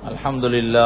الحمد لله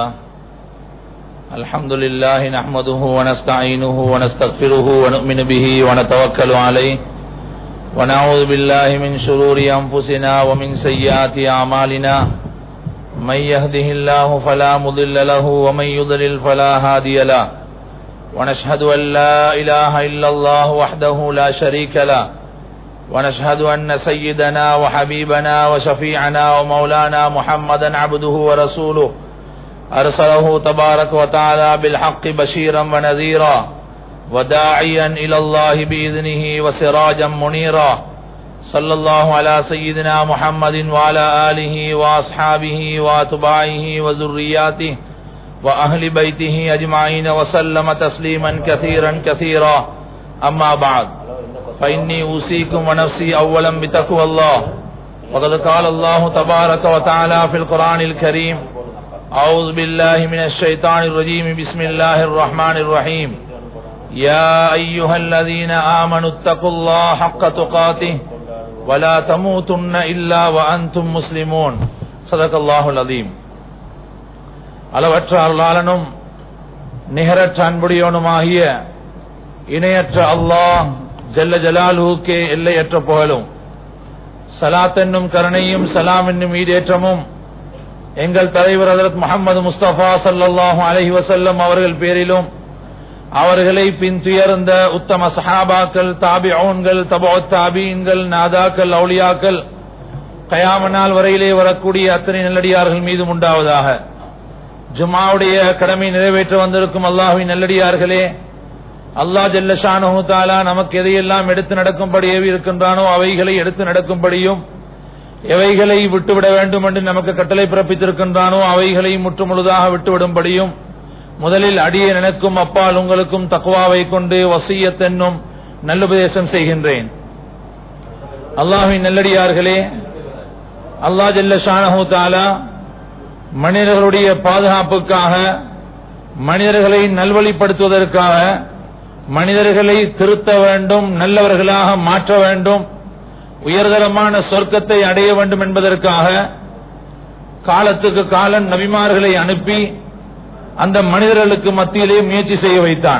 الحمد لله نحمده ونستعينه ونستغفره ونؤمن به ونتوكل عليه ونعوذ بالله من شرور أنفسنا ومن سيئات أعمالنا من يهده الله فلا مضل له ومن يضلل فلا هادي له ونشهد أن لا إله إلا الله وحده لا شريك له ونشهد أن سيدنا وحبيبنا وشفيعنا ومولانا محمدا عبده ورسوله أرسله تبارك وتعالى بالحق بشيرا ونذيرا وداعيا إلى الله بإذنه وسراجا منيرا صلى الله على سيدنا محمد وعلى آله وأصحابه وأتباعه وذرياته وأهل بيته أجمعين وسلم تسليما كثيرا كثيرا أما بعد فإني أوصيكم ونفسي أولا بتقوى الله وقد قال الله تبارك وتعالى في القرآن الكريم أعوذ بالله من الشيطان الرجيم بسم الله الرحمن الرحيم يا أيها الذين آمنوا اتقوا الله حق تقاته ولا تموتن إلا وأنتم مسلمون صدق الله العظيم அளவற்ற அருளாளனும் நிகரற்ற அன்புடையோனுமாகிய இணையற்ற அல்லாஹ் ஜல்ல ஜலாலுக்கே எல்லையற்ற புகழும் சலாத் என்னும் கருணையும் சலாம் என்னும் ஈடேற்றமும் எங்கள் தலைவர் ஹதரத் முகமது முஸ்தபா சல்லாஹூ அலஹி வசல்லம் அவர்கள் பேரிலும் அவர்களை பின் துயர்ந்த உத்தம சஹாபாக்கள் தாபிஓன்கள் தபோ தாபீன்கள் நாதாக்கள் அவுளியாக்கள் கயாமனால் வரையிலே வரக்கூடிய அத்தனை நல்லடியார்கள் மீதும் உண்டாவதாக ஜுமாவுடைய கடமை நிறைவேற்ற வந்திருக்கும் அல்லாஹுவின் நல்லடியார்களே அல்லா ஜல்லஷானு தாலா நமக்கு எதையெல்லாம் எடுத்து நடக்கும்படி ஏவி இருக்கின்றானோ அவைகளை எடுத்து நடக்கும்படியும் எவைகளை விட்டுவிட வேண்டும் என்று நமக்கு கட்டளை பிறப்பித்திருக்கின்றானோ அவைகளை முற்றுமுழுதாக விட்டுவிடும்படியும் முதலில் அடிய எனக்கும் அப்பால் உங்களுக்கும் தக்குவாவை கொண்டு வசியத்தென்னும் நல்லுபதேசம் செய்கின்றேன் அல்லாஹின் நல்லடியார்களே அல்லா ஜல்ல ஷானஹூ தாலா மனிதர்களுடைய பாதுகாப்புக்காக மனிதர்களை நல்வழிப்படுத்துவதற்காக மனிதர்களை திருத்த வேண்டும் நல்லவர்களாக மாற்ற வேண்டும் உயர்தரமான சொர்க்கத்தை அடைய வேண்டும் என்பதற்காக காலத்துக்கு காலன் நபிமார்களை அனுப்பி அந்த மனிதர்களுக்கு மத்தியிலே முயற்சி செய்ய வைத்தான்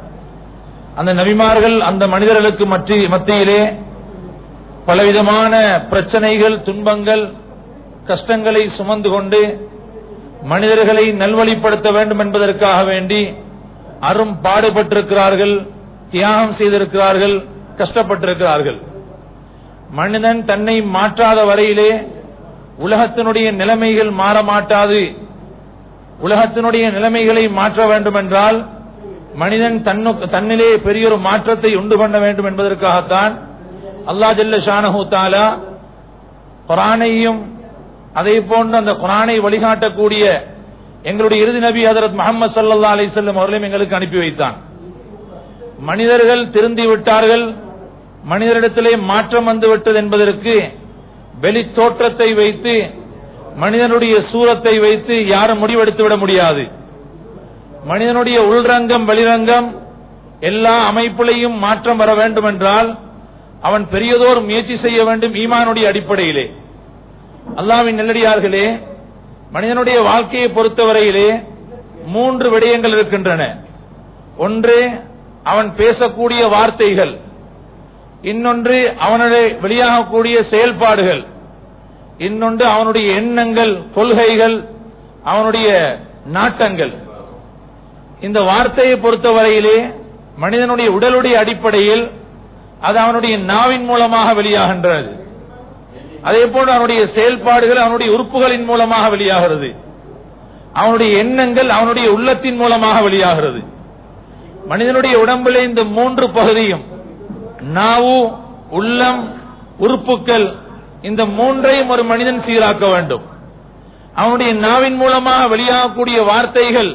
அந்த நபிமார்கள் அந்த மனிதர்களுக்கு மத்தியிலே பலவிதமான பிரச்சனைகள் துன்பங்கள் கஷ்டங்களை சுமந்து கொண்டு மனிதர்களை நல்வழிப்படுத்த வேண்டும் என்பதற்காக வேண்டி அரும் பாடுபட்டிருக்கிறார்கள் தியாகம் செய்திருக்கிறார்கள் கஷ்டப்பட்டிருக்கிறார்கள் மனிதன் தன்னை மாற்றாத வரையிலே உலகத்தினுடைய நிலைமைகள் மாற மாட்டாது உலகத்தினுடைய நிலைமைகளை மாற்ற வேண்டும் என்றால் மனிதன் தன்னிலே பெரிய ஒரு மாற்றத்தை உண்டு பண்ண வேண்டும் என்பதற்காகத்தான் அல்லா ஜல்ல ஷானஹூ தாலா குரானையும் அதே போன்று அந்த குரானை வழிகாட்டக்கூடிய எங்களுடைய இறுதி நபி ஹதரத் முகமது சல்லா அலி செல்லம் அவர்களையும் எங்களுக்கு அனுப்பி வைத்தான் மனிதர்கள் திருந்தி விட்டார்கள் மனிதரிடத்திலே மாற்றம் வந்து விட்டது என்பதற்கு வெளி தோற்றத்தை வைத்து மனிதனுடைய சூரத்தை வைத்து யாரும் முடிவெடுத்து விட முடியாது மனிதனுடைய உள்ரங்கம் வெளிரங்கம் எல்லா அமைப்பிலையும் மாற்றம் வர வேண்டும் என்றால் அவன் பெரியதோர் முயற்சி செய்ய வேண்டும் ஈமானுடைய அடிப்படையிலே அல்லாவின் நெல்லடியார்களே மனிதனுடைய வாழ்க்கையை பொறுத்தவரையிலே மூன்று விடயங்கள் இருக்கின்றன ஒன்று அவன் பேசக்கூடிய வார்த்தைகள் இன்னொன்று அவனுடைய வெளியாகக்கூடிய செயல்பாடுகள் இன்னொன்று அவனுடைய எண்ணங்கள் கொள்கைகள் அவனுடைய நாட்டங்கள் இந்த வார்த்தையை பொறுத்தவரையிலே மனிதனுடைய உடலுடைய அடிப்படையில் அது அவனுடைய நாவின் மூலமாக வெளியாகின்றது அதே போன்று அவனுடைய செயல்பாடுகள் அவனுடைய உறுப்புகளின் மூலமாக வெளியாகிறது அவனுடைய எண்ணங்கள் அவனுடைய உள்ளத்தின் மூலமாக வெளியாகிறது மனிதனுடைய உடம்பில் இந்த மூன்று பகுதியும் நாவு உள்ளம் உறுப்புகள் இந்த மூன்றையும் ஒரு மனிதன் சீராக்க வேண்டும் அவனுடைய நாவின் மூலமாக வெளியாகக்கூடிய வார்த்தைகள்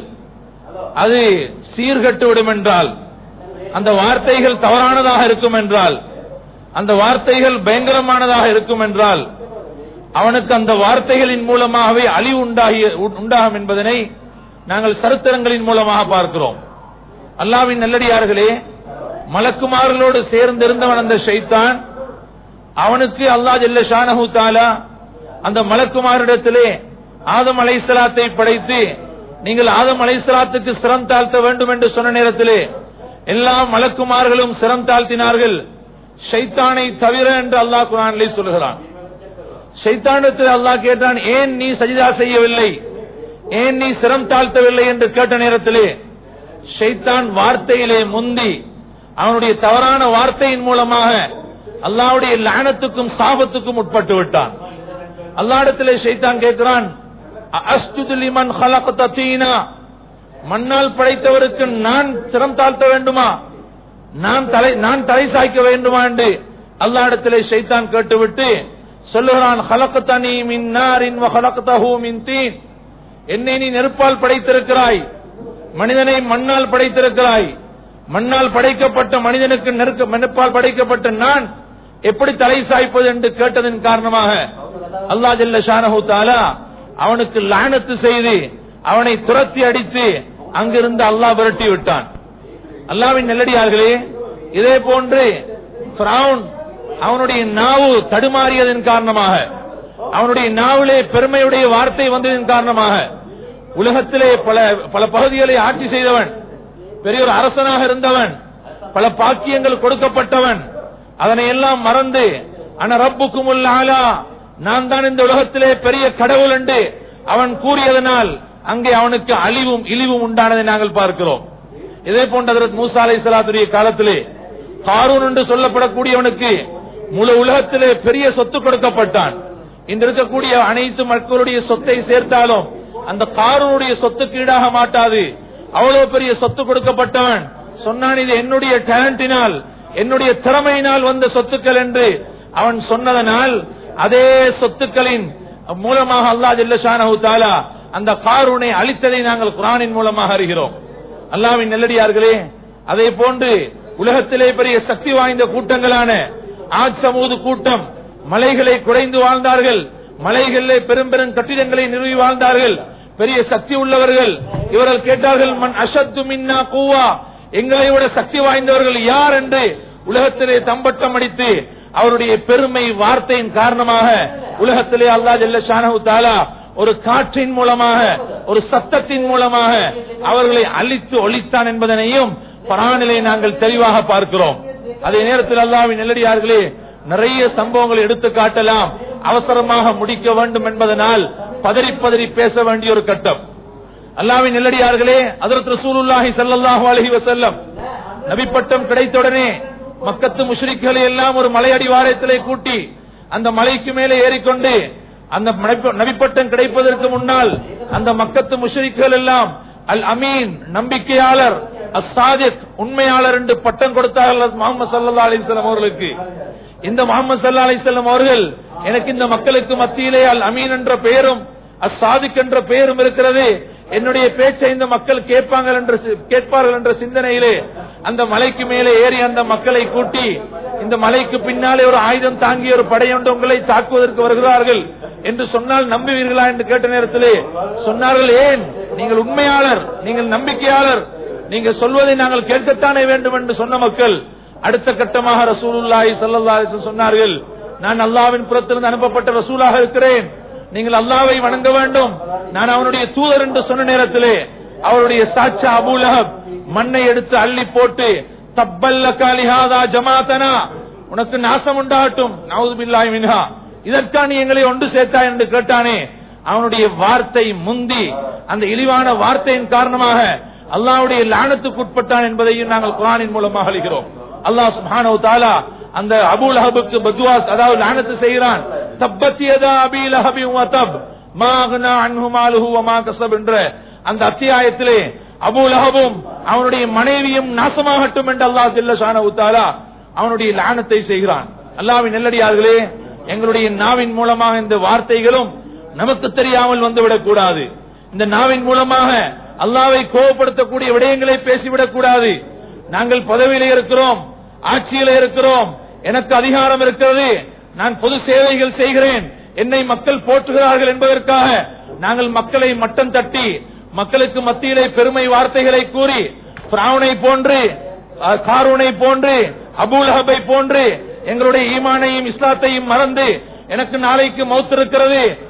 அது சீர்கட்டு விடும் என்றால் அந்த வார்த்தைகள் தவறானதாக இருக்கும் என்றால் அந்த வார்த்தைகள் பயங்கரமானதாக இருக்கும் என்றால் அவனுக்கு அந்த வார்த்தைகளின் மூலமாகவே அழிவு உண்டாகி உண்டாகும் என்பதனை நாங்கள் சரித்திரங்களின் மூலமாக பார்க்கிறோம் அல்லாவின் நல்லடியார்களே மலக்குமார்களோடு சேர்ந்திருந்தவன் அந்த ஷைத்தான் அவனுக்கு அல்லா ஜல்ல ஷானஹூ தாலா அந்த மலக்குமாரிடத்திலே ஆதம் அலைசலாத்தை படைத்து நீங்கள் ஆதம் அலைசலாத்துக்கு சிரம் தாழ்த்த வேண்டும் என்று சொன்ன நேரத்திலே எல்லா மலக்குமார்களும் சிரம் தாழ்த்தினார்கள் ஷைத்தானை தவிர என்று அல்லாஹ் குரானிலே சொல்கிறான் ஷைத்தானத்தில் அல்லாஹ் கேட்டான் ஏன் நீ சஜிதா செய்யவில்லை ஏன் நீ சிரம் தாழ்த்தவில்லை என்று கேட்ட நேரத்திலே ஷைத்தான் வார்த்தையிலே முந்தி அவனுடைய தவறான வார்த்தையின் மூலமாக அல்லாவுடைய லானத்துக்கும் சாபத்துக்கும் உட்பட்டு விட்டான் அல்லாடத்திலே ஷைத்தான் கேட்கிறான் அஸ்துது லிமன் ஹலகத தீனா மண்ணால் படைத்தவருக்கு நான் சிரம் தாழ்த்த வேண்டுமா நான் தலை நான் தலை சாய்க்க வேண்டுமா என்று அல்லாடத்திலே ஷைத்தான் கேட்டுவிட்டு சொல்லுகிறான் ஹலகத்தனி மின் நாரின் ஹலகத்தஹூ மின் தீன் என்னை நீ நெருப்பால் படைத்திருக்கிறாய் மனிதனை மண்ணால் படைத்திருக்கிறாய் மண்ணால் படைக்கப்பட்ட மனிதனுக்கு நெருக்க நெருப்பால் படைக்கப்பட்ட நான் எப்படி தலை சாய்ப்பது என்று கேட்டதன் காரணமாக அல்லா ஜல்ல ஷானஹு தாலா அவனுக்கு லானத்து செய்து அவனை துரத்தி அடித்து அங்கிருந்து அல்லாஹ் விரட்டி விட்டான் அல்லாவின் நெல்லடியார்களே இதே போன்று ஃபிரௌன் அவனுடைய நாவு தடுமாறியதன் காரணமாக அவனுடைய நாவிலே பெருமையுடைய வார்த்தை வந்ததன் காரணமாக உலகத்திலே பல பல பகுதிகளை ஆட்சி செய்தவன் பெரிய ஒரு அரசனாக இருந்தவன் பல பாக்கியங்கள் கொடுக்கப்பட்டவன் அதனை எல்லாம் மறந்து அன ரப்புக்கும் ஆலா நான் தான் இந்த உலகத்திலே பெரிய கடவுள் என்று அவன் கூறியதனால் அங்கே அவனுக்கு அழிவும் இழிவும் உண்டானதை நாங்கள் பார்க்கிறோம் இதே போன்ற ஹஜரத் மூசா அலை சலாத்துடைய காலத்திலே காரூன் என்று சொல்லப்படக்கூடியவனுக்கு முழு உலகத்திலே பெரிய சொத்து கொடுக்கப்பட்டான் இன்று இருக்கக்கூடிய அனைத்து மக்களுடைய சொத்தை சேர்த்தாலும் அந்த காரூனுடைய சொத்துக்கு ஈடாக மாட்டாது அவ்வளவு பெரிய சொத்து கொடுக்கப்பட்டவன் சொன்னான் இது என்னுடைய டேலண்டினால் என்னுடைய திறமையினால் வந்த சொத்துக்கள் என்று அவன் சொன்னதனால் அதே சொத்துக்களின் மூலமாக அல்லாஹ் ஜல்லஷானஹு தாலா அந்த காரூனை அழித்ததை நாங்கள் குரானின் மூலமாக அறிகிறோம் அல்லாவின் நெல்லடியார்களே அதே போன்று உலகத்திலே பெரிய சக்தி வாய்ந்த கூட்டங்களான ஆஜ் சமூது கூட்டம் மலைகளை குறைந்து வாழ்ந்தார்கள் மலைகளிலே பெரும் பெரும் கட்டிடங்களை நிறுவி வாழ்ந்தார்கள் பெரிய சக்தி உள்ளவர்கள் இவர்கள் கேட்டார்கள் மண் அஷத்து மின்னா கூவா எங்களை விட சக்தி வாய்ந்தவர்கள் யார் என்று உலகத்திலே தம்பட்டம் அடித்து அவருடைய பெருமை வார்த்தையின் காரணமாக உலகத்திலே அல்லா ஜல்ல ஷானஹு தாலா ஒரு காற்றின் மூலமாக ஒரு சத்தத்தின் மூலமாக அவர்களை அழித்து ஒழித்தான் என்பதனையும் பரானிலே நாங்கள் தெளிவாக பார்க்கிறோம் அதே நேரத்தில் அல்லாவின் நெல்லடியார்களே நிறைய சம்பவங்களை எடுத்து காட்டலாம் அவசரமாக முடிக்க வேண்டும் என்பதனால் பதறி பதறி பேச வேண்டிய ஒரு கட்டம் அல்லாவின் நெல்லடியார்களே அதற்கு ரசூலுல்லாஹி ஸல்லல்லாஹு அலைஹி வஸல்லம் நபிப்பட்டம் கிடைத்தவுடனே மக்கத்து முஷ்ரிக்களை எல்லாம் ஒரு மலை அடிவாரத்திலே கூட்டி அந்த மலைக்கு மேலே ஏறிக்கொண்டு அந்த மலைப்ப- நபிப்பட்டம் கிடைப்பதற்கு முன்னால் அந்த மக்கத்து முஷ்ரிக்கள் எல்லாம் அல் அமீன் நம்பிக்கையாளர் அசாதிக் உண்மையாளர் என்று பட்டம் கொடுத்தார்கள் முகமது சல்லா அலிஸ்லாம் அவர்களுக்கு இந்த முகமது சல்லா அலிஸ்லாம் அவர்கள் எனக்கு இந்த மக்களுக்கு மத்தியிலே அல் அமீன் என்ற பெயரும் அசாதிக் என்ற பெயரும் இருக்கிறது என்னுடைய பேச்சை இந்த மக்கள் கேட்பாங்க என்ற சி- கேட்பார்கள் என்ற சிந்தனையிலே அந்த மலைக்கு மேலே ஏறி அந்த மக்களை கூட்டி இந்த மலைக்கு பின்னாலே ஒரு ஆயுதம் தாங்கிய ஒரு படையொன்று உங்களை தாக்குவதற்கு வருகிறார்கள் என்று சொன்னால் நம்புவீர்களா என்று கேட்ட நேரத்திலே சொன்னார்கள் ஏன் நீங்கள் உண்மையாளர் நீங்கள் நம்பிக்கையாளர் நீங்கள் சொல்வதை நாங்கள் கேட்கத்தானே வேண்டும் என்று சொன்ன மக்கள் அடுத்த கட்டமாக ரசூலுல்லாஹி ஸல்லல்லாஹு அலைஹி வஸல்லம் சொன்னார்கள் நான் அல்லாஹ்வின் புறத்திலிருந்து அனுப்பப்பட்ட ரசூலாக இருக்கிறேன் நீங்கள் அல்லாஹ்வை வணங்க வேண்டும் நான் அவனுடைய தூதர் என்று சொன்ன நேரத்திலே அவருடைய சாட்சா அபூலஹப் மண்ணை எடுத்து அள்ளி போட்டு தப்பல்ல காலிஹாதா ஜமாத்தனா உனக்கு நாசம் உண்டாகட்டும் நவுது பில்லாஹி மின்ஹா இதற்கா நீ எங்களை ஒன்று சேர்த்தா என்று கேட்டானே அவனுடைய வார்த்தை முந்தி அந்த இழிவான வார்த்தையின் காரணமாக அல்லாஹ்வுடைய லானத்துக்கு உட்பட்டான் என்பதையும் நாங்கள் குரானின் மூலமாக அறிகிறோம் அல்லாஹ் சுப்ஹானஹு தஆலா அந்த அபூ லஹபுக்கு பத்வாஸ் அதாவது லானத்து செய்கிறான் தப்பத் யதா அபீ லஹபி வ தப் மா அக்னா அன்ஹு மாலுஹு வ மா கஸப் என்ற அந்த அத்தியாயத்திலே அபூ லஹபும் அவனுடைய மனைவியும் நாசமாகட்டும் என்று அல்லாஹ் ஜல்ல ஷானஹு தஆலா அவனுடைய லானத்தை செய்கிறான் அல்லாஹ்வின் நெல்லடியார்களே எங்களுடைய நாவின் மூலமாக இந்த வார்த்தைகளும் நமக்கு தெரியாமல் வந்துவிடக் கூடாது இந்த நாவின் மூலமாக அல்லாவை கோபப்படுத்தக்கூடிய விடயங்களை பேசிவிடக் கூடாது நாங்கள் பதவியில இருக்கிறோம் ஆட்சியில இருக்கிறோம் எனக்கு அதிகாரம் இருக்கிறது நான் பொது சேவைகள் செய்கிறேன் என்னை மக்கள் போற்றுகிறார்கள் என்பதற்காக நாங்கள் மக்களை மட்டம் தட்டி மக்களுக்கு மத்தியிலே பெருமை வார்த்தைகளை கூறி பிராவனை போன்று அஹ், காரூனை போன்று அபூலஹபை போன்று எங்களுடைய ஈமானையும் இஸ்லாத்தையும் மறந்து எனக்கு நாளைக்கு மௌத் இருக்கிறது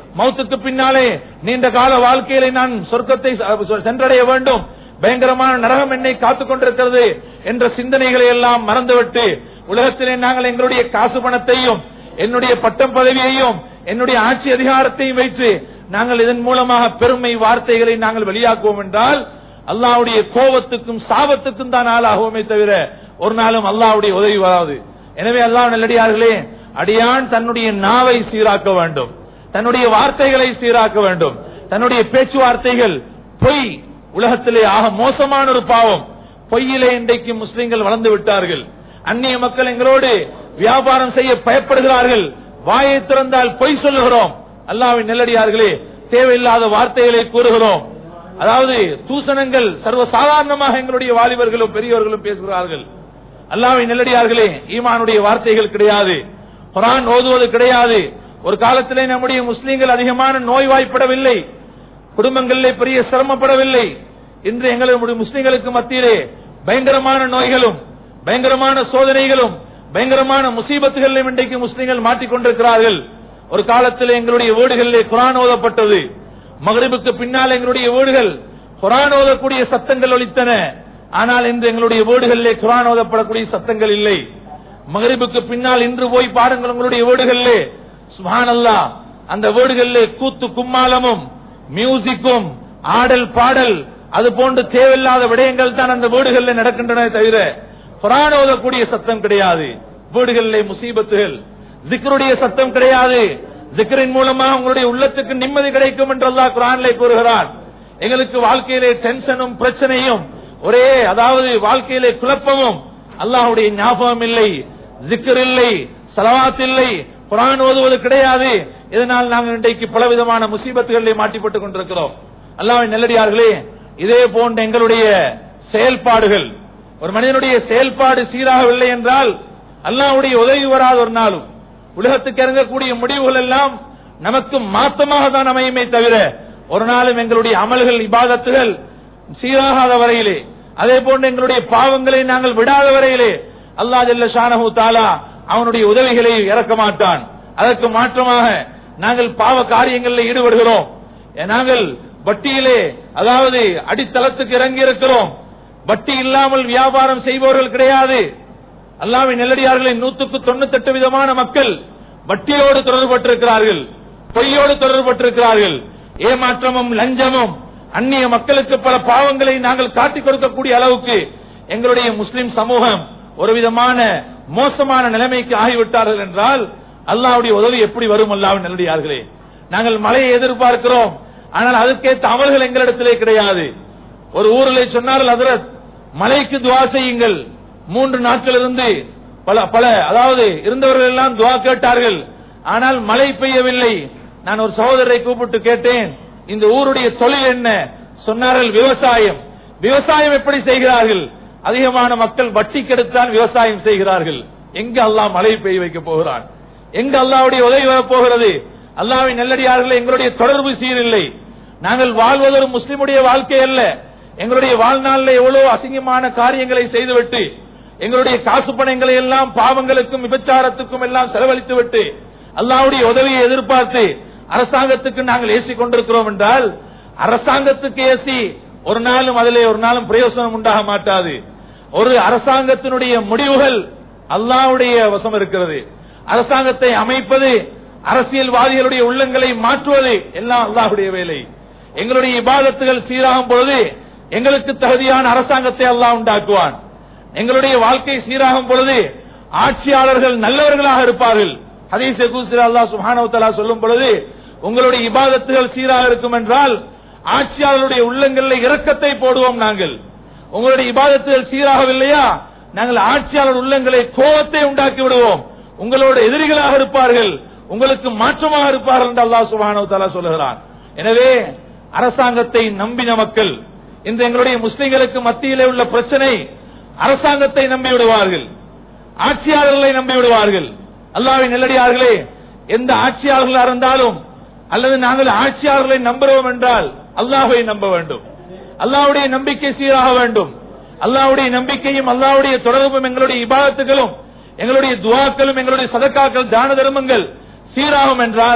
மௌத்துக்கு பின்னாலே நீண்ட கால வாழ்க்கையிலே நான் சொர்க்கத்தை ச- சென்றடைய வேண்டும் பயங்கரமான நரகம் என்னை காத்துக் கொண்டிருக்கிறது என்ற சிந்தனைகளை எல்லாம் மறந்துவிட்டு உலகத்திலே நாங்கள் எங்களுடைய காசு பணத்தையும் என்னுடைய பட்டம் பதவியையும் என்னுடைய ஆட்சி அதிகாரத்தையும் வைத்து நாங்கள் இதன் மூலமாக பெருமை வார்த்தைகளை நாங்கள் வெளியாக்குவோம் என்றால் அல்லாஹ்வுடைய கோபத்துக்கும் சாபத்துக்கும் தான் ஆளாகுவோமே தவிர ஒரு நாளும் அல்லாஹ்வுடைய உதவி வராது எனவே அல்லாஹ் நல்லடியார்களே அடியான் தன்னுடைய நாவை சீராக்க வேண்டும் தன்னுடைய வார்த்தைகளை சீராக்க வேண்டும் தன்னுடைய பேச்சுவார்த்தைகள் பொய் உலகத்திலே ஆக மோசமான ஒரு பாவம் பொய்யிலே இன்றைக்கு முஸ்லிம்கள் வளர்ந்து விட்டார்கள் அந்நிய மக்கள் எங்களோடு வியாபாரம் செய்ய பயப்படுகிறார்கள் வாயை திறந்தால் பொய் சொல்லுகிறோம் அல்லாஹ்வின் நெல்லடியார்களே தேவையில்லாத வார்த்தைகளை கூறுகிறோம் அதாவது தூசணங்கள் சர்வ சாதாரணமாக எங்களுடைய வாலிபர்களும் பெரியவர்களும் பேசுகிறார்கள் அல்லாஹ்வின் நெல்லடியார்களே ஈமானுடைய வார்த்தைகள் கிடையாது குரான் ஓதுவது கிடையாது ஒரு காலத்திலே நம்முடைய முஸ்லிம்கள் அதிகமான நோய்வாய்ப்படவில்லை குடும்பங்களிலே பெரிய சிரமப்படவில்லை இன்று எங்களுடைய முஸ்லிம்களுக்கு மத்தியிலே பயங்கரமான நோய்களும் பயங்கரமான சோதனைகளும் பயங்கரமான முசீபத்துகளிலும் இன்றைக்கு முஸ்லிம்கள் மாட்டிக்கொண்டிருக்கிறார்கள் ஒரு காலத்தில் எங்களுடைய வீடுகளிலே குரான் ஓதப்பட்டது மகரிபுக்கு பின்னால் எங்களுடைய வீடுகள் குரான் ஓதக்கூடிய சத்தங்கள் ஒலித்தன ஆனால் இன்று எங்களுடைய வீடுகளிலே குரான் ஓதப்படக்கூடிய சத்தங்கள் இல்லை மகரிபுக்கு பின்னால் இன்று போய் பாருங்கள் உங்களுடைய வீடுகளிலே சுபானல்லா அந்த வீடுகளிலே கூத்து கும்மாளமும் மியூசிக்கும் ஆடல் பாடல் அது போன்று தேவையில்லாத விடயங்கள் தான் அந்த வீடுகளில் நடக்கின்றன தவிர குரான் ஓதக்கூடிய சத்தம் கிடையாது வீடுகளிலே முசீபத்துகள் ஜிக்ருடைய சத்தம் கிடையாது ஜிக்ரின் மூலமாக உங்களுடைய உள்ளத்துக்கு நிம்மதி கிடைக்கும் என்று அல்லாஹ் குரானிலே கூறுகிறான் எங்களுக்கு வாழ்க்கையிலே டென்ஷனும் பிரச்சனையும் ஒரே அதாவது வாழ்க்கையிலே குழப்பமும் அல்லாஹ்வுடைய ஞாபகம் இல்லை ஜிக்கர் இல்லை சலவாத் இல்லை குரான் ஓதுவது கிடையாது இதனால் நாங்கள் இன்றைக்கு பலவிதமான முசீபத்துகளிலே மாட்டிப்பட்டுக் கொண்டிருக்கிறோம் அல்லாஹ்வின் நல்லடியார்களே இதே போன்ற எங்களுடைய செயல்பாடுகள் ஒரு மனிதனுடைய செயல்பாடு சீராகவில்லை என்றால் அல்லாஹ்வுடைய உதவி வராத ஒரு நாளும் உலகத்துக்கு இறங்கக்கூடிய முடிவுகள் எல்லாம் நமக்கு மாத்தமாக தான் அமையுமே தவிர ஒரு நாளும் எங்களுடைய அமல்கள் இபாதத்துகள் சீராகாத வரையிலே அதே போன்று எங்களுடைய பாவங்களை நாங்கள் விடாத வரையிலே அல்லாஹ் ஜல்ல ஷானஹு தாலா அவனுடைய உதவிகளை இறக்க மாட்டான் அதற்கு மாற்றமாக நாங்கள் பாவ காரியங்களில் ஈடுபடுகிறோம் நாங்கள் வட்டியிலே அதாவது அடித்தளத்துக்கு இறங்கி இருக்கிறோம் வட்டி இல்லாமல் வியாபாரம் செய்பவர்கள் கிடையாது அல்லாவின் நெல்லடியார்களின் நூத்துக்கு தொண்ணூத்தெட்டு விதமான மக்கள் வட்டியோடு தொடர்பட்டிருக்கிறார்கள் பொய்யோடு தொடர்பட்டிருக்கிறார்கள் ஏமாற்றமும் லஞ்சமும் அந்நிய மக்களுக்கு பல பாவங்களை நாங்கள் காட்டிக் கொடுக்கக்கூடிய அளவுக்கு எங்களுடைய முஸ்லிம் சமூகம் ஒரு விதமான மோசமான நிலைமைக்கு ஆகிவிட்டார்கள் என்றால் அல்லாவுடைய உதவி எப்படி வரும் அல்லாவின் நல்லடியார்களே நாங்கள் மழையை எதிர்பார்க்கிறோம் ஆனால் அதுக்கேற்ற அமல்கள் எங்களிடத்திலே கிடையாது ஒரு ஊரில் சொன்னார்கள் அதரத் மலைக்கு துவா செய்யுங்கள் மூன்று நாட்கள் இருந்து பல பல அதாவது இருந்தவர்கள் எல்லாம் துவா கேட்டார்கள் ஆனால் மழை பெய்யவில்லை நான் ஒரு சகோதரரை கூப்பிட்டு கேட்டேன் இந்த ஊருடைய தொழில் என்ன சொன்னார்கள் விவசாயம் விவசாயம் எப்படி செய்கிறார்கள் அதிகமான மக்கள் வட்டி கெடுத்தான் விவசாயம் செய்கிறார்கள் எங்க அல்லாஹ் மழை பெய்ய வைக்க போகிறான் எங்க அல்லாவுடைய உதவி வரப்போகிறது அல்லாவின் நெல்லடியார்கள் எங்களுடைய தொடர்பு சீரில்லை நாங்கள் வாழ்வது ஒரு முஸ்லிமுடைய வாழ்க்கை அல்ல எங்களுடைய வாழ்நாளில் எவ்வளவு அசிங்கமான காரியங்களை செய்துவிட்டு எங்களுடைய காசு பணங்களை எல்லாம் பாவங்களுக்கும் விபச்சாரத்துக்கும் எல்லாம் செலவழித்து விட்டு அல்லாவுடைய உதவியை எதிர்பார்த்து அரசாங்கத்துக்கு நாங்கள் ஏசி கொண்டிருக்கிறோம் என்றால் அரசாங்கத்துக்கு ஏசி ஒரு நாளும் அதிலே ஒரு நாளும் பிரயோசனம் உண்டாக மாட்டாது ஒரு அரசாங்கத்தினுடைய முடிவுகள் அல்லாவுடைய வசம் இருக்கிறது அரசாங்கத்தை அமைப்பது அரசியல்வாதிகளுடைய உள்ளங்களை மாற்றுவது எல்லாம் அல்லாஹுடைய வேலை எங்களுடைய இபாதத்துகள் சீராகும் பொழுது எங்களுக்கு தகுதியான அரசாங்கத்தை அல்லாஹ் உண்டாக்குவான் எங்களுடைய வாழ்க்கை சீராகும் பொழுது ஆட்சியாளர்கள் நல்லவர்களாக இருப்பார்கள் ஹதீஸ் அல்லா சுஹானவ தலா சொல்லும் பொழுது உங்களுடைய இபாதத்துகள் சீராக இருக்கும் என்றால் ஆட்சியாளருடைய உள்ளங்களில் இரக்கத்தை போடுவோம் நாங்கள் உங்களுடைய இபாதத்துகள் சீராகவில்லையா நாங்கள் ஆட்சியாளர் உள்ளங்களை கோபத்தை உண்டாக்கி விடுவோம் உங்களோட எதிரிகளாக இருப்பார்கள் உங்களுக்கு மாற்றமாக இருப்பார்கள் என்று அல்லாஹ் சுபானோ தலா சொல்லுகிறான் எனவே அரசாங்கத்தை நம்பின மக்கள் இந்த எங்களுடைய முஸ்லிம்களுக்கு மத்தியிலே உள்ள பிரச்சனை அரசாங்கத்தை நம்பி விடுவார்கள் ஆட்சியாளர்களை நம்பி விடுவார்கள் அல்லாவின் நெல்லடியார்களே எந்த ஆட்சியாளர்களாக இருந்தாலும் அல்லது நாங்கள் ஆட்சியாளர்களை நம்புகிறோம் என்றால் அல்லாஹை நம்ப வேண்டும் அல்லாவுடைய நம்பிக்கை சீராக வேண்டும் அல்லாவுடைய நம்பிக்கையும் அல்லாவுடைய தொடர்பும் எங்களுடைய இபாதத்துகளும் எங்களுடைய துவாக்களும் எங்களுடைய சதக்காக்கள் தான தர்மங்கள் சீராகும் என்றால்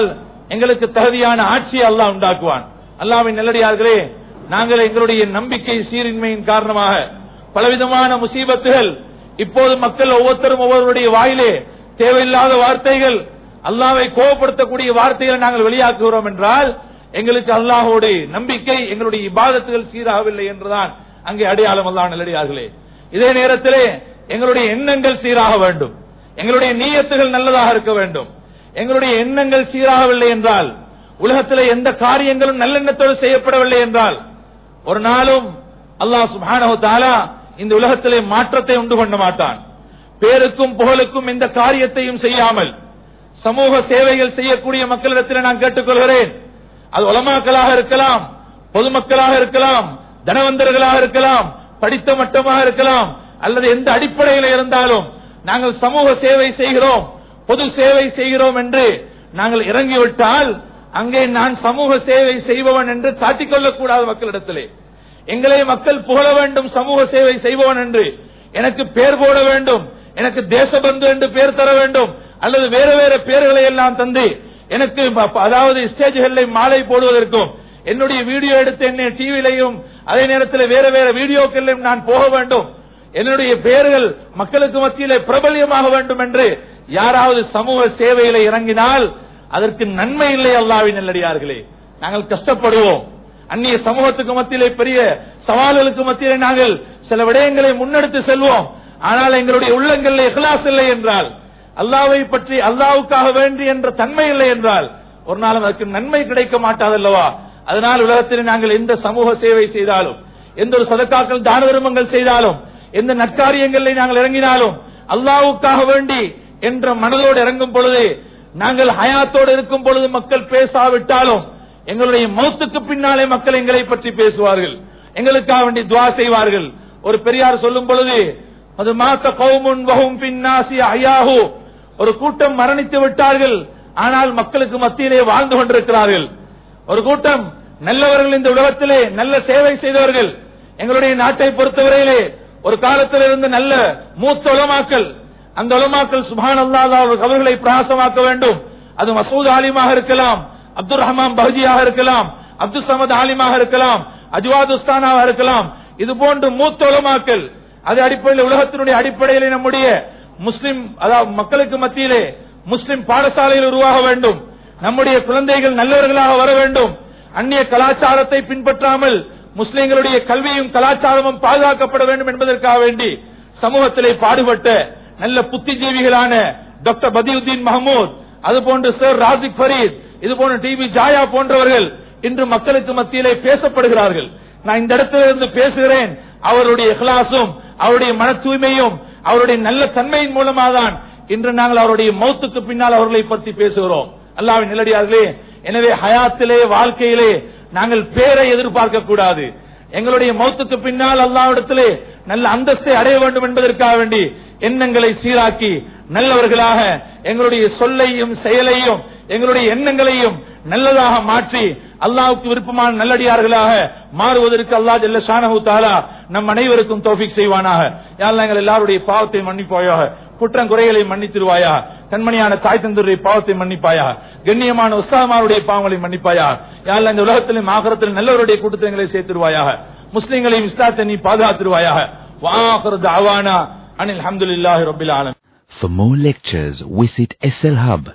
எங்களுக்கு தகுதியான ஆட்சியை அல்லாஹ் உண்டாக்குவான் அல்லாவின் நல்லடியார்களே நாங்கள் எங்களுடைய நம்பிக்கை சீரின்மையின் காரணமாக பலவிதமான முசீபத்துகள் இப்போது மக்கள் ஒவ்வொருத்தரும் ஒவ்வொருவருடைய வாயிலே தேவையில்லாத வார்த்தைகள் அல்லாவை கோபப்படுத்தக்கூடிய வார்த்தைகளை நாங்கள் வெளியாக்குகிறோம் என்றால் எங்களுக்கு அல்லாஹோடு நம்பிக்கை எங்களுடைய இபாதத்துகள் சீராகவில்லை என்றுதான் அங்கே அடையாளம் அல்லாஹ் நல்லடியார்களே இதே நேரத்திலே எங்களுடைய எண்ணங்கள் சீராக வேண்டும் எங்களுடைய நீயத்துகள் நல்லதாக இருக்க வேண்டும் எங்களுடைய எண்ணங்கள் சீராகவில்லை என்றால் உலகத்திலே எந்த காரியங்களும் நல்லெண்ணத்தோடு செய்யப்படவில்லை என்றால் ஒரு நாளும் அல்லாஹ் சுப்ஹானஹு தஆலா இந்த உலகத்திலே மாற்றத்தை உண்டு பண்ண மாட்டான் பேருக்கும் புகழுக்கும் எந்த காரியத்தையும் செய்யாமல் சமூக சேவைகள் செய்யக்கூடிய மக்களிடத்தில் நான் கேட்டுக்கொள்கிறேன் அது உலமாக்களாக இருக்கலாம் பொதுமக்களாக இருக்கலாம் தனவந்தர்களாக இருக்கலாம் படித்த மட்டமாக இருக்கலாம் அல்லது எந்த அடிப்படையில் இருந்தாலும் நாங்கள் சமூக சேவை செய்கிறோம் பொது சேவை செய்கிறோம் என்று நாங்கள் இறங்கிவிட்டால் அங்கே நான் சமூக சேவை செய்பவன் என்று காட்டிக்கொள்ளக் கூடாது மக்களிடத்திலே எங்களை மக்கள் புகழ வேண்டும் சமூக சேவை செய்பவன் என்று எனக்கு பேர் போட வேண்டும் எனக்கு தேசபந்து என்று பேர் தர வேண்டும் அல்லது வேற வேற பேர்களை எல்லாம் தந்து எனக்கு ப- அதாவது ஸ்டேஜ்களில் மாலை போடுவதற்கும் என்னுடைய வீடியோ எடுத்து என்னை டிவிலையும் அதே நேரத்தில் வேற வேற வீடியோக்களிலும் நான் போக வேண்டும் என்னுடைய பெயர்கள் மக்களுக்கு மத்தியிலே பிரபல்யமாக வேண்டும் என்று யாராவது சமூக சேவையில இறங்கினால் அதற்கு நன்மை இல்லை அல்லாவின் நல்லடியார்களே நாங்கள் கஷ்டப்படுவோம் அந்நிய சமூகத்துக்கு மத்தியிலே பெரிய சவால்களுக்கு மத்தியிலே நாங்கள் சில விடயங்களை முன்னெடுத்து செல்வோம் ஆனால் எங்களுடைய உள்ளங்களில் இஹ்லாஸ் இல்லை என்றால் அல்லாவை பற்றி அல்லாவுக்காக வேண்டி என்ற தன்மை இல்லை என்றால் ஒரு நாள் அதற்கு நன்மை கிடைக்க மாட்டாதல்லவா அதனால் உலகத்தில் நாங்கள் எந்த சமூக சேவை செய்தாலும் எந்த ஒரு சதக்காக்கள் தான தர்மங்கள் செய்தாலும் எந்த நற்காரியங்களில் நாங்கள் இறங்கினாலும் அல்லாவுக்காக வேண்டி என்ற மனதோடு இறங்கும் பொழுது நாங்கள் ஹயாத்தோடு இருக்கும் பொழுது மக்கள் பேசாவிட்டாலும் எங்களுடைய மௌத்துக்கு பின்னாலே மக்கள் எங்களை பற்றி பேசுவார்கள் எங்களுக்காக வேண்டி துவா செய்வார்கள் ஒரு பெரியார் சொல்லும் பொழுது அது மாத்த கௌமுன் வஹும் பின்னாசி அயாஹு ஒரு கூட்டம் மரணித்து விட்டார்கள் ஆனால் மக்களுக்கு மத்தியிலே வாழ்ந்து கொண்டிருக்கிறார்கள் ஒரு கூட்டம் நல்லவர்கள் இந்த உலகத்திலே நல்ல சேவை செய்தவர்கள் எங்களுடைய நாட்டை பொறுத்தவரையிலே ஒரு காலத்தில் இருந்த நல்ல மூத்த உலமாக்கள் அந்த உலமாக்கள் சுபான் அல்லாத அவர்களை பிரயாசமாக்க வேண்டும் அது மசூத் ஆலிமாக இருக்கலாம் அப்துல் ரஹ்மான் பஹஜியாக இருக்கலாம் அப்துல் சமத் ஆலிமாக இருக்கலாம் அஜ்வாதுஸ்தானாக இருக்கலாம் இது போன்று மூத்த உலமாக்கள் அது அடிப்படையில் உலகத்தினுடைய அடிப்படையிலே நம்முடைய முஸ்லிம் அதாவது மக்களுக்கு மத்தியிலே முஸ்லிம் பாடசாலையில் உருவாக வேண்டும் நம்முடைய குழந்தைகள் நல்லவர்களாக வர வேண்டும் அந்நிய கலாச்சாரத்தை பின்பற்றாமல் முஸ்லிம்களுடைய கல்வியும் கலாச்சாரமும் பாதுகாக்கப்பட வேண்டும் என்பதற்காக வேண்டி சமூகத்திலே பாடுபட்ட நல்ல புத்திஜீவிகளான டாக்டர் பதியுத்தீன் மஹமூத் அதுபோன்று சர் ராசிக் ஃபரீத் இது போன்ற டிவி ஜாயா போன்றவர்கள் இன்று மக்களுக்கு மத்தியிலே பேசப்படுகிறார்கள் நான் இந்த இடத்துல இருந்து பேசுகிறேன் அவருடைய இஹ்லாசும் அவருடைய மன தூய்மையும் அவருடைய நல்ல தன்மையின் மூலமாக தான் இன்று நாங்கள் அவருடைய மௌத்துக்கு பின்னால் அவர்களை பற்றி பேசுகிறோம் அல்லாவின் நிலடியார்களே எனவே ஹயாத்திலே வாழ்க்கையிலே நாங்கள் பேரை எதிர்பார்க்க கூடாது எங்களுடைய மௌத்துக்கு பின்னால் அல்லாவிடத்திலே நல்ல அந்தஸ்தை அடைய வேண்டும் என்பதற்காக வேண்டி எண்ணங்களை சீராக்கி நல்லவர்களாக எங்களுடைய சொல்லையும் செயலையும் எங்களுடைய எண்ணங்களையும் நல்லதாக மாற்றி அல்லாவுக்கு விருப்பமான நல்லடியார்களாக மாறுவதற்கு அல்லாஹ் ஜல்ல ஷானஹு தாலா நம் அனைவருக்கும் தௌஃபீக் செய்வானாக யாரெல்லாம் எங்கள் எல்லாருடைய பாவத்தை மன்னிப்பாயாக குற்றம் குறைகளை மன்னித்திருவாயா கண்மணியான தாய் தந்தருடைய பாவத்தை மன்னிப்பாயா கண்ணியமான உஸ்தாமாருடைய பாவங்களை மன்னிப்பாயா யாரெல்லாம் இந்த உலகத்திலும் ஆகரத்தில் நல்லவருடைய கூட்டத்தை சேர்த்திருவாயாக முஸ்லிம்களையும் இஸ்லாத்தை நீ பாதுகாத்திருவாயாக வாஹர் தாவானா அனில் அஹமதுல்லாஹி ரபில் ஆலமீன் For more lectures, visit SLHub,